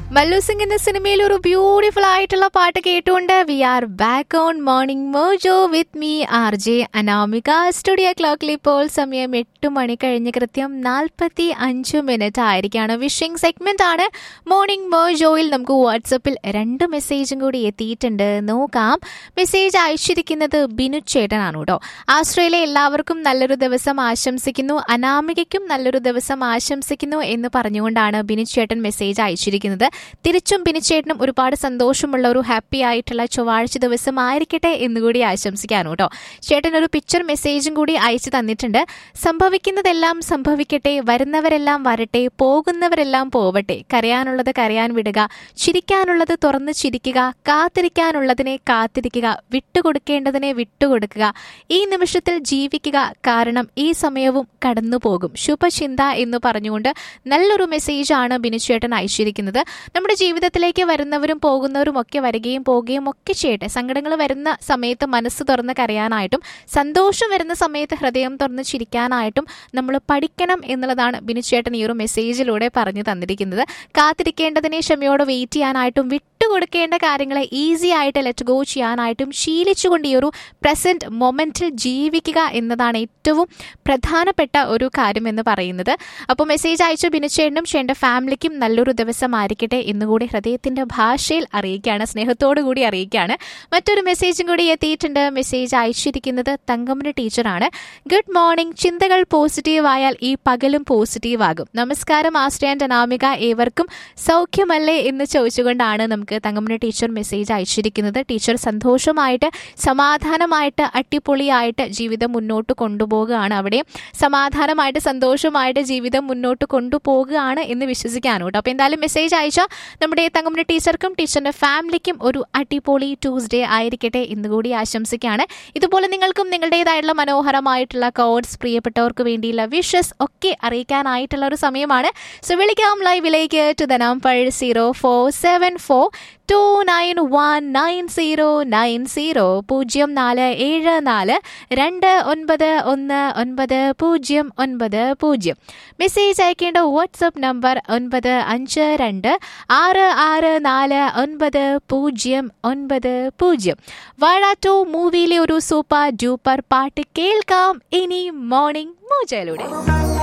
മല്ലു സിംഗ് എന്ന സിനിമയിൽ ഒരു ബ്യൂട്ടിഫുൾ ആയിട്ടുള്ള പാട്ട് കേട്ടുകൊണ്ട് we are back on Morning Mojo with me R J Anamika studio ക്ലോക്കിൽ ഇപ്പോൾ സമയം എട്ട് മണി കഴിഞ്ഞ് കൃത്യം നാൽപ്പത്തി അഞ്ച് മിനിറ്റ് ആയിരിക്കാണ് വിഷിംഗ് സെഗ്മെന്റ് ആണ് മോർണിംഗ് മോജോയിൽ നമുക്ക് വാട്സപ്പിൽ രണ്ട് മെസ്സേജും കൂടി എത്തിയിട്ടുണ്ട് നോക്കാം മെസ്സേജ് അയച്ചിരിക്കുന്നത് ബിനു ചേട്ടനാണ് കേട്ടോ ആസ്ട്രേലിയ എല്ലാവർക്കും നല്ലൊരു ദിവസം ആശംസിക്കുന്നു അനാമികയ്ക്കും നല്ലൊരു ദിവസം ആശംസിക്കുന്നു എന്ന് പറഞ്ഞുകൊണ്ടാണ് ബിനു ചേട്ടൻ മെസ്സേജ് അയച്ചിരിക്കുന്നത് തിരിച്ചും ബിനിച്ചേട്ടനും ഒരുപാട് സന്തോഷമുള്ള ഒരു ഹാപ്പി ആയിട്ടുള്ള ചൊവ്വാഴ്ച ദിവസം ആയിരിക്കട്ടെ എന്നുകൂടി ആശംസിക്കാനു കേട്ടോ ചേട്ടൻ ഒരു പിക്ചർ മെസ്സേജും കൂടി അയച്ചു തന്നിട്ടുണ്ട് സംഭവിക്കുന്നതെല്ലാം സംഭവിക്കട്ടെ വരുന്നവരെല്ലാം വരട്ടെ പോകുന്നവരെല്ലാം പോവട്ടെ കരയാനുള്ളത് കരയാൻ വിടുക ചിരിക്കാനുള്ളത് തുറന്ന് ചിരിക്കുക കാത്തിരിക്കാനുള്ളതിനെ കാത്തിരിക്കുക വിട്ടുകൊടുക്കേണ്ടതിനെ വിട്ടുകൊടുക്കുക ഈ നിമിഷത്തിൽ ജീവിക്കുക കാരണം ഈ സമയവും കടന്നു പോകും ശുഭചിന്ത എന്ന് പറഞ്ഞുകൊണ്ട് നല്ലൊരു മെസ്സേജാണ് ബിനുചേട്ടൻ അയച്ചിരിക്കുന്നത് നമ്മുടെ ജീവിതത്തിലേക്ക് വരുന്നവരും പോകുന്നവരും ഒക്കെ വരികയും പോവുകയും ഒക്കെ ചെയ്യട്ടെ സങ്കടങ്ങൾ വരുന്ന സമയത്ത് മനസ്സ് തുറന്ന് കരയാനായിട്ടും സന്തോഷം വരുന്ന സമയത്ത് ഹൃദയം തുറന്ന് ചിരിക്കാനായിട്ടും നമ്മൾ പഠിക്കണം എന്നുള്ളതാണ് ബിനുചേട്ടൻ ഈ ഒരു മെസ്സേജിലൂടെ പറഞ്ഞു തന്നിരിക്കുന്നത് കാത്തിരിക്കേണ്ടതിനെ ക്ഷമയോടെ വെയിറ്റ് ചെയ്യാനായിട്ടും വിട്ടുകൊടുക്കേണ്ട കാര്യങ്ങളെ ഈസി ആയിട്ട് ലെറ്റ് ഗോ ചെയ്യാനായിട്ടും ശീലിച്ചുകൊണ്ട് ഈ ഒരു പ്രസന്റ് മൊമെന്റിൽ ജീവിക്കുക എന്നതാണ് ഏറ്റവും പ്രധാനപ്പെട്ട ഒരു കാര്യം എന്ന് പറയുന്നത് അപ്പോൾ മെസ്സേജ് അയച്ച ബിനുചേട്ടനും ഷെന്റെ ഫാമിലിക്കും നല്ലൊരു ദിവസമായിരിക്കട്ടെ എന്നുകൂടി ഹൃദയത്തിന്റെ ഭാഷയിൽ അറിയിക്കുകയാണ് സ്നേഹത്തോടു കൂടി അറിയിക്കുകയാണ് മറ്റൊരു മെസ്സേജും കൂടി എത്തിയിട്ടുണ്ട് മെസ്സേജ് അയച്ചിരിക്കുന്നത് തങ്കമ്മന് ടീച്ചറാണ് ഗുഡ് മോർണിംഗ് ചിന്തകൾ പോസിറ്റീവ് ആയാൽ ഈ പകലും പോസിറ്റീവ് ആകും നമസ്കാരം ആശ്രയൻ അനാമിക ഏവർക്കും സൗഖ്യമല്ലേ എന്ന് ചോദിച്ചുകൊണ്ടാണ് നമുക്ക് തങ്കമ്മന് ടീച്ചർ മെസ്സേജ് അയച്ചിരിക്കുന്നത് ടീച്ചർ സന്തോഷമായിട്ട് സമാധാനമായിട്ട് അട്ടിപ്പൊളിയായിട്ട് ജീവിതം മുന്നോട്ട് കൊണ്ടുപോകുകയാണ് അവിടെ സമാധാനമായിട്ട് സന്തോഷമായിട്ട് ജീവിതം മുന്നോട്ട് കൊണ്ടുപോകുകയാണ് എന്ന് വിശ്വസിക്കാനും കേട്ടോ അപ്പോൾ എന്തായാലും മെസ്സേജ് അയച്ച നമ്മുടെ തങ്കമ്മ ടീച്ചർക്കും ടീച്ചറിന്റെ ഫാമിലിക്കും ഒരു അടിപൊളി ട്യൂസ്ഡേ ആയിരിക്കട്ടെ എന്ന് കൂടി ആശംസിക്കുകയാണ് ഇതുപോലെ നിങ്ങൾക്കും നിങ്ങളുടേതായിട്ടുള്ള മനോഹരമായിട്ടുള്ള കോഡ്സ് പ്രിയപ്പെട്ടവർക്ക് വേണ്ടിയുള്ള വിഷസ് ഒക്കെ അറിയിക്കാനായിട്ടുള്ള ഒരു സമയമാണ് സോ വിളിക്കാം ലൈവിലേക്ക് to the number zero four seven four two nine one nine zero nine zero പൂജ്യം നാല് ഏഴ് നാല് രണ്ട് ഒൻപത് ഒന്ന് ഒൻപത് പൂജ്യം ഒൻപത് പൂജ്യം മെസ്സേജ് അയക്കേണ്ട വാട്സപ്പ് നമ്പർ ഒൻപത് അഞ്ച് രണ്ട് ആറ് ആറ് നാല് ഒൻപത് പൂജ്യം ഒൻപത് പൂജ്യം വാഴ ടു മൂവിയിലെ ഒരു സൂപ്പർ ഡ്യൂപ്പർ പാട്ട് കേൾക്കാം ഇനി മോർണിംഗ് മോജയിലൂടെ